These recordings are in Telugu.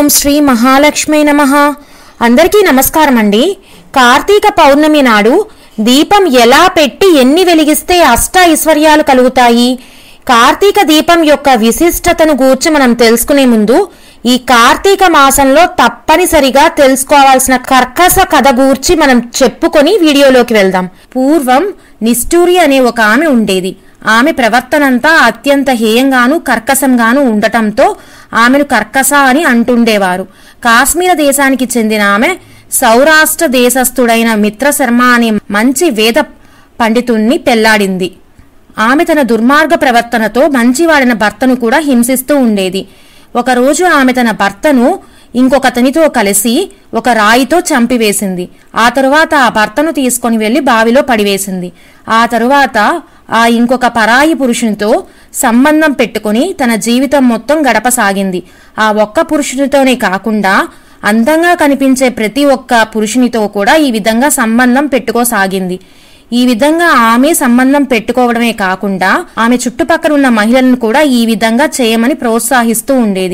ఓం శ్రీ మహాలక్ష్మి నమ అందరికీ నమస్కారం అండి కార్తీక పౌర్ణమి నాడు దీపం ఎలా పెట్టి ఎన్ని వెలిగిస్తే అష్ట ఐశ్వర్యాలు కలుగుతాయి కార్తీక దీపం యొక్క విశిష్టతను గూర్చి మనం తెలుసుకునే ముందు ఈ కార్తీక మాసంలో తప్పనిసరిగా తెలుసుకోవాల్సిన కర్కస కథ గూర్చి మనం చెప్పుకొని వీడియోలోకి వెళ్దాం పూర్వం నిష్ఠూరి అనే ఒక ఆమె ఉండేది ఆమె ప్రవర్తనంతా అత్యంత హేయంగాను కర్కశంగాను ఉండటంతో ఆమెను కర్కస అని అంటుండేవారు కాశ్మీర దేశానికి చెందిన ఆమె సౌరాష్ట్ర దేశస్థుడైన మిత్రశర్మ అనే మంచి వేద పండితుణ్ణి పెళ్లాడింది ఆమె తన దుర్మార్గ ప్రవర్తనతో మంచివాడిన భర్తను కూడా హింసిస్తూ ఉండేది ఒకరోజు ఆమె తన భర్తను ఇంకొకతనితో కలిసి ఒక రాయితో చంపివేసింది ఆ తరువాత ఆ భర్తను తీసుకొని వెళ్లి బావిలో పడివేసింది ఆ తరువాత ఆ ఇంకొక పరాయి పురుషునితో సంబంధం పెట్టుకుని తన జీవితం మొత్తం గడపసాగింది ఆ ఒక్క పురుషునితోనే కాకుండా అందంగా కనిపించే ప్రతి ఒక్క పురుషునితో కూడా ఈ విధంగా సంబంధం పెట్టుకోసాగింది ఈ విధంగా ఆమె సంబంధం పెట్టుకోవడమే కాకుండా ఆమె చుట్టుపక్కల ఉన్న మహిళలను కూడా ఈ విధంగా చేయమని ప్రోత్సహిస్తూ ఉండేది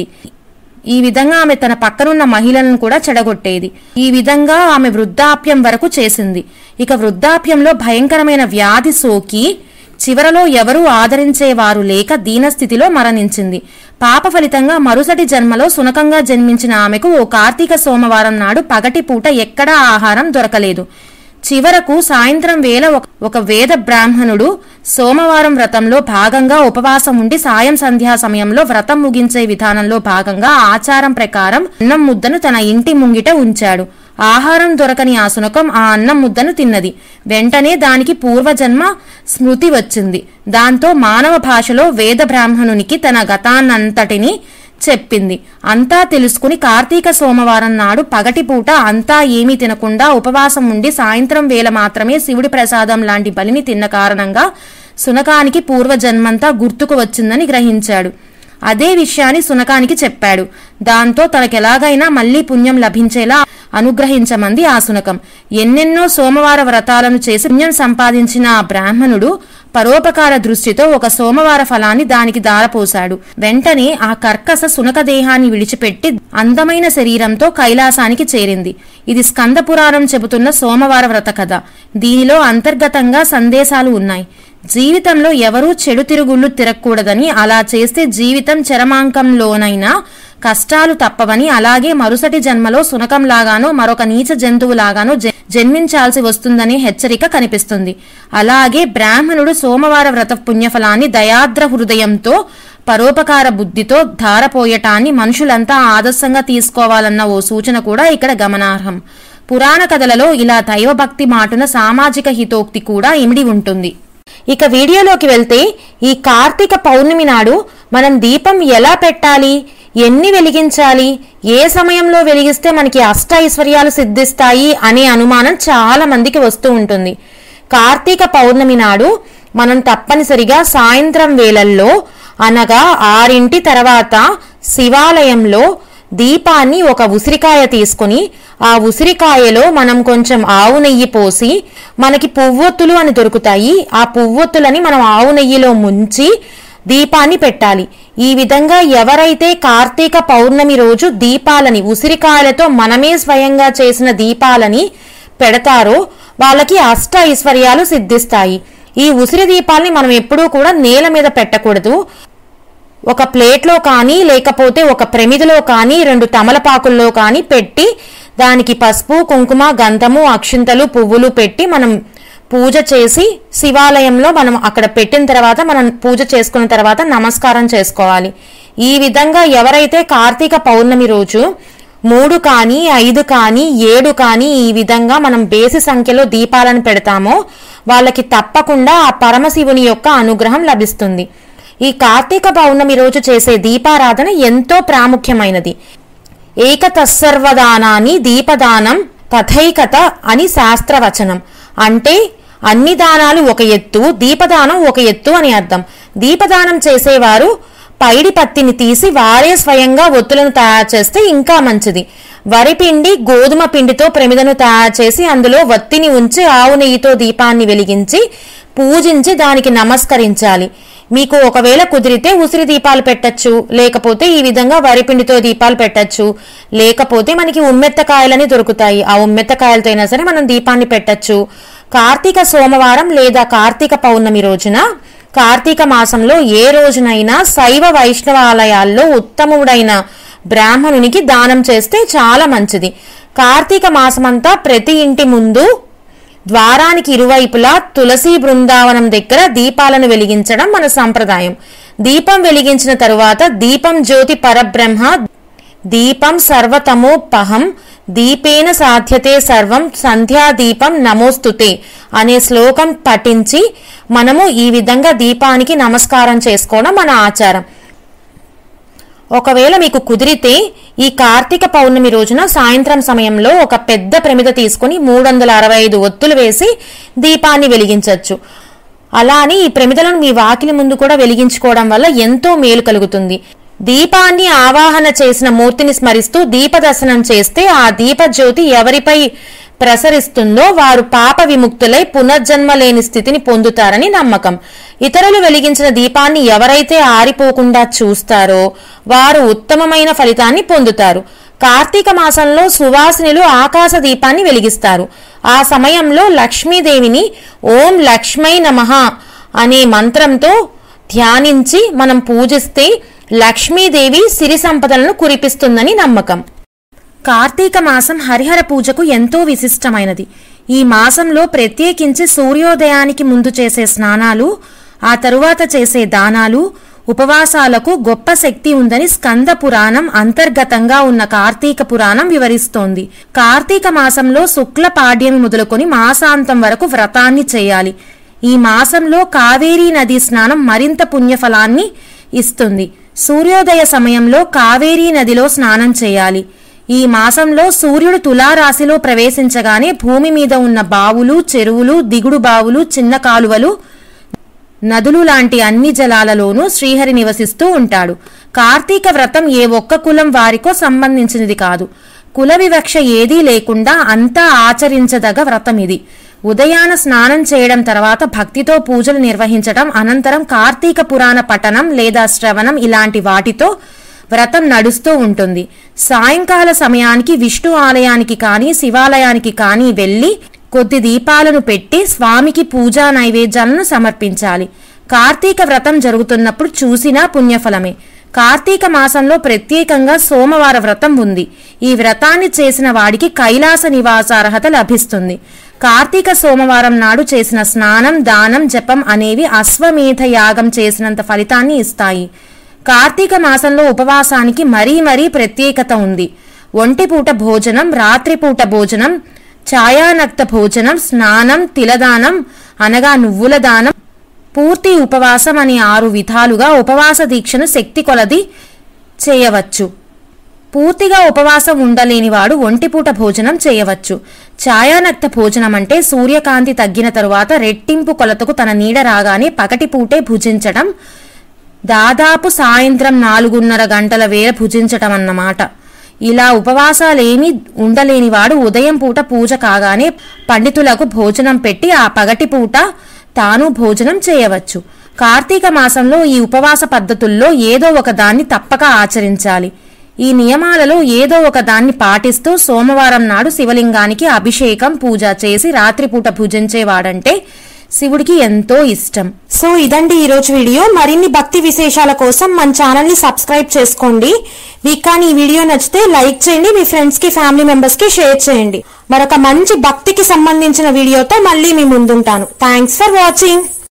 ఈ విధంగా ఆమె తన పక్కనున్న మహిళలను కూడా చెడగొట్టేది ఈ విధంగా ఆమె వృద్ధాప్యం వరకు చేసింది ఇక వృద్ధాప్యంలో భయంకరమైన వ్యాధి సోకి చివరలో ఎవరూ ఆదరించేవారు లేక దీనస్థితిలో మరణించింది పాప ఫలితంగా మరుసటి జన్మలో సునకంగా జన్మించిన ఆమెకు ఓ కార్తీక సోమవారం నాడు పగటి పూట ఎక్కడా ఆహారం దొరకలేదు చివరకు సాయంత్రం వేళ ఒక- ఒక వేద బ్రాహ్మణుడు సోమవారం వ్రతంలో భాగంగా ఉపవాసం ఉండి సాయం సంధ్యా సమయంలో వ్రతం ముగించే విధానంలో భాగంగా ఆచారం ప్రకారం అన్నం ముద్దను తన ఇంటి ముంగిట ఉంచాడు ఆహారం దొరకని ఆ సునకం ఆ అన్నం ముద్దను తిన్నది వెంటనే దానికి పూర్వజన్మ స్మృతి వచ్చింది దాంతో మానవ భాషలో వేద బ్రాహ్మణునికి తన గతాన్నంతటిని చెప్పింది అంతా తెలుసుకుని కార్తీక సోమవారం నాడు పగటిపూట అంతా ఏమీ తినకుండా ఉపవాసం ఉండి సాయంత్రం వేళ మాత్రమే శివుడి ప్రసాదం లాంటి బలిని తిన్న కారణంగా సునకానికి పూర్వజన్మంతా గుర్తుకు వచ్చిందని గ్రహించాడు అదే విషయాన్ని సునకానికి చెప్పాడు దాంతో తనకెలాగైనా మళ్లీ పుణ్యం లభించేలా అనుగ్రహించమంది ఆ సునకం ఎన్నెన్నో సోమవార వ్రతాలను చేసి పుణ్యం సంపాదించిన ఆ బ్రాహ్మణుడు పరోపకార దృష్టితో ఒక సోమవార ఫలాన్ని దానికి దారపోశాడు వెంటనే ఆ కర్కస సునక దేహాన్ని విడిచిపెట్టి అందమైన శరీరంతో కైలాసానికి చేరింది ఇది స్కంద పురాణం చెబుతున్న సోమవార వ్రత కథ దీనిలో అంతర్గతంగా సందేశాలు ఉన్నాయి జీవితంలో ఎవరూ చెడు తిరుగుళ్ళు తిరగకూడదని అలా చేస్తే జీవితం చరమాంకంలోనైనా కష్టాలు తప్పవని అలాగే మరుసటి జన్మలో సునకంలాగానో మరొక నీచ జంతువులాగానో జ- జన్మించాల్సి వస్తుందనే హెచ్చరిక కనిపిస్తుంది అలాగే బ్రాహ్మణుడు సోమవార వ్రత పుణ్యఫలాన్ని దయాద్ర హృదయంతో పరోపకార బుద్ధితో ధారపోయటాన్ని మనుషులంతా ఆదర్శంగా తీసుకోవాలన్న ఓ సూచన కూడా ఇక్కడ గమనార్హం పురాణ కథలలో ఇలా దైవభక్తి మాటున సామాజిక హితోక్తి కూడా ఇమిడి ఉంటుంది ఇక వీడియోలోకి వెళ్తే ఈ కార్తీక పౌర్ణమి నాడు మనం దీపం ఎలా పెట్టాలి ఎన్ని వెలిగించాలి ఏ సమయంలో వెలిగిస్తే మనకి అష్ట ఐశ్వర్యాలు సిద్ధిస్తాయి అనే అనుమానం చాలా మందికి వస్తూ ఉంటుంది కార్తీక పౌర్ణమి నాడు మనం తప్పనిసరిగా సాయంత్రం వేళల్లో అనగా ఆరింటి తర్వాత శివాలయంలో దీపాన్ని ఒక ఉసిరికాయ తీసుకుని ఆ ఉసిరికాయలో మనం కొంచెం ఆవు నెయ్యి పోసి మనకి పువ్వొత్తులు అని దొరుకుతాయి ఆ పువ్వొత్తులని మనం ఆవు నెయ్యిలో ముంచి దీపాన్ని పెట్టాలి ఈ విధంగా ఎవరైతే కార్తీక పౌర్ణమి రోజు దీపాలని ఉసిరికాయలతో మనమే స్వయంగా చేసిన దీపాలని పెడతారో వాళ్ళకి అష్ట ఐశ్వర్యాలు సిద్ధిస్తాయి ఈ ఉసిరి దీపాల్ని మనం ఎప్పుడూ కూడా నేల మీద పెట్టకూడదు ఒక ప్లేట్లో కానీ లేకపోతే ఒక ప్రమిదిలో కానీ రెండు తమలపాకుల్లో కానీ పెట్టి దానికి పసుపు కుంకుమ గంధము అక్షింతలు పువ్వులు పెట్టి మనం పూజ చేసి శివాలయంలో మనం అక్కడ పెట్టిన తర్వాత మనం పూజ చేసుకున్న తర్వాత నమస్కారం చేసుకోవాలి ఈ విధంగా ఎవరైతే కార్తీక పౌర్ణమి రోజు మూడు కానీ ఐదు కానీ ఏడు కానీ ఈ విధంగా మనం బేసి సంఖ్యలో దీపాలను పెడతామో వాళ్ళకి తప్పకుండా ఆ పరమశివుని యొక్క అనుగ్రహం లభిస్తుంది ఈ కార్తీక పౌర్ణమి రోజు చేసే దీపారాధన ఎంతో ప్రాముఖ్యమైనది ఏకతస్సర్వదానాన్ని దీపదానం తథైకత అని శాస్త్రవచనం అంటే అన్ని దానాలు ఒక ఎత్తు దీపదానం ఒక ఎత్తు అని అర్థం దీపదానం చేసేవారు పైడి పత్తిని తీసి వారే స్వయంగా ఒత్తులను తయారు చేస్తే ఇంకా మంచిది వరి పిండి గోధుమ పిండితో ప్రమిదను తయారు చేసి అందులో వత్తిని ఉంచి ఆవు నెయ్యితో దీపాన్ని వెలిగించి పూజించి దానికి నమస్కరించాలి మీకు ఒకవేళ కుదిరితే ఉసిరి దీపాలు పెట్టచ్చు లేకపోతే ఈ విధంగా వరిపిండితో దీపాలు పెట్టచ్చు లేకపోతే మనకి ఉమ్మెత్తకాయలని దొరుకుతాయి ఆ ఉమ్మెత్తకాయలతో అయినా సరే మనం దీపాన్ని పెట్టచ్చు కార్తీక సోమవారం లేదా కార్తీక పౌర్ణమి రోజున కార్తీక మాసంలో ఏ రోజునైనా శైవ వైష్ణవ ఆలయాల్లో ఉత్తముడైన బ్రాహ్మణునికి దానం చేస్తే చాలా మంచిది కార్తీక మాసమంతా ప్రతి ఇంటి ముందు ద్వారానికి ఇరువైపులా తులసి బృందావనం దగ్గర దీపాలను వెలిగించడం మన సంప్రదాయం దీపం వెలిగించిన తరువాత దీపం జ్యోతి పరబ్రహ్మ దీపం సర్వతమోపహం దీపేన సాధ్యతే సర్వం సంధ్యాదీపం నమోస్తుతే అనే శ్లోకం పఠించి మనము ఈ విధంగా దీపానికి నమస్కారం చేసుకోవడం మన ఆచారం ఒకవేళ మీకు కుదిరితే ఈ కార్తీక పౌర్ణమి రోజున సాయంత్రం సమయంలో ఒక పెద్ద ప్రమిద తీసుకుని మూడు వందల అరవై ఐదు ఒత్తులు వేసి దీపాన్ని వెలిగించవచ్చు అలా అని ఈ ప్రమిదలను మీ వాకిలి ముందు కూడా వెలిగించుకోవడం వల్ల ఎంతో మేలు కలుగుతుంది దీపాన్ని ఆవాహన చేసిన మూర్తిని స్మరిస్తూ దీపదర్శనం చేస్తే ఆ దీప జ్యోతి ఎవరిపై ప్రసరిస్తుందో వారు పాప విముక్తులై పునర్జన్మ లేని స్థితిని పొందుతారని నమ్మకం ఇతరులు వెలిగించిన దీపాన్ని ఎవరైతే ఆరిపోకుండా చూస్తారో వారు ఉత్తమమైన ఫలితాన్ని పొందుతారు కార్తీక మాసంలో సువాసినులు ఆకాశ దీపాన్ని వెలిగిస్తారు ఆ సమయంలో లక్ష్మీదేవిని ఓం లక్ష్మై నమః అనే మంత్రంతో ధ్యానించి మనం పూజిస్తే లక్ష్మీదేవి సిరి సంపదలను కురిపిస్తుందని నమ్మకం కార్తీక మాసం హరిహర పూజకు ఎంతో విశిష్టమైనది ఈ మాసంలో ప్రత్యేకించి సూర్యోదయానికి ముందు చేసే స్నానాలు ఆ తరువాత చేసే దానాలు ఉపవాసాలకు గొప్ప శక్తి ఉందని స్కంద పురాణం అంతర్గతంగా ఉన్న కార్తీక పురాణం వివరిస్తోంది కార్తీక మాసంలో శుక్ల పాడ్యమి మొదలుకొని మాసాంతం వరకు వ్రతాన్ని చేయాలి ఈ మాసంలో కావేరీ నదీ స్నానం మరింత పుణ్యఫలాన్ని ఇస్తుంది సూర్యోదయ సమయంలో కావేరీ నదిలో స్నానం చేయాలి ఈ మాసంలో సూర్యుడు తులారాశిలో ప్రవేశించగానే భూమి మీద ఉన్న బావులు చెరువులు దిగుడు బావులు చిన్న కాలువలు నదులు లాంటి అన్ని జలాలలోనూ శ్రీహరి నివసిస్తూ ఉంటాడు కార్తీక వ్రతం ఏ ఒక్క కులం వారికో సంబంధించినది కాదు కుల వివక్ష ఏదీ లేకుండా అంతా ఆచరించదగ వ్రతం ఇది ఉదయాన స్నానం చేయడం తర్వాత భక్తితో పూజలు నిర్వహించడం అనంతరం కార్తీక పురాణ పఠనం లేదా శ్రవణం ఇలాంటి వాటితో వ్రతం నడుస్తూ ఉంటుంది సాయంకాల సమయానికి విష్ణు ఆలయానికి కానీ శివాలయానికి కానీ వెళ్ళి కొద్ది దీపాలను పెట్టి స్వామికి పూజా నైవేద్యాలను సమర్పించాలి కార్తీక వ్రతం జరుగుతున్నప్పుడు చూసినా పుణ్యఫలమే కార్తీక మాసంలో ప్రత్యేకంగా సోమవార వ్రతం ఉంది ఈ వ్రతాన్ని చేసిన వాడికి కైలాస నివాసార్హత లభిస్తుంది కార్తీక సోమవారం నాడు చేసిన స్నానం దానం జపం అనేవి అశ్వమేధ యాగం చేసినంత ఫలితాన్ని ఇస్తాయి కార్తీక మాసంలో ఉపవాసానికి మరీ మరీ ప్రత్యేకత ఉంది ఒంటిపూట భోజనం రాత్రిపూట భోజనం ఛాయానక్త భోజనం స్నానం తిలదానం అనగా నువ్వుల దానం పూర్తి ఉపవాసం అని ఆరు విధాలుగా ఉపవాస దీక్షను శక్తి కొలది చేయవచ్చు పూర్తిగా ఉపవాసం ఉండలేనివాడు ఒంటిపూట భోజనం చేయవచ్చు ఛాయానక్త భోజనం అంటే సూర్యకాంతి తగ్గిన తరువాత రెట్టింపు కొలతకు తన నీడ రాగానే పగటిపూటే భుజించడం దాదాపు సాయంత్రం నాలుగున్నర గంటల వేళ భుజించటం అన్నమాట ఇలా ఉపవాసాలేమీ ఉండలేనివాడు ఉదయం పూట పూజ కాగానే పండితులకు భోజనం పెట్టి ఆ పగటి పూట తాను భోజనం చేయవచ్చు కార్తీక మాసంలో ఈ ఉపవాస పద్ధతుల్లో ఏదో ఒక దాన్ని తప్పక ఆచరించాలి ఈ నియమాలలో ఏదో ఒక దాన్ని పాటిస్తూ సోమవారం నాడు శివలింగానికి అభిషేకం పూజ చేసి రాత్రిపూట భుజించేవాడంటే శివుడికి ఎంతో ఇష్టం సో ఇదండి ఈరోజు వీడియో మరిన్ని భక్తి విశేషాల కోసం మన ఛానల్ ని సబ్స్క్రైబ్ చేసుకోండి మీకు కానీ ఈ వీడియో నచ్చితే లైక్ చేయండి మీ ఫ్రెండ్స్ కి ఫ్యామిలీ మెంబర్స్ కి షేర్ చేయండి మరొక మంచి భక్తికి సంబంధించిన వీడియోతో మళ్ళీ మీ ముందుంటాను థ్యాంక్స్ ఫర్ వాచింగ్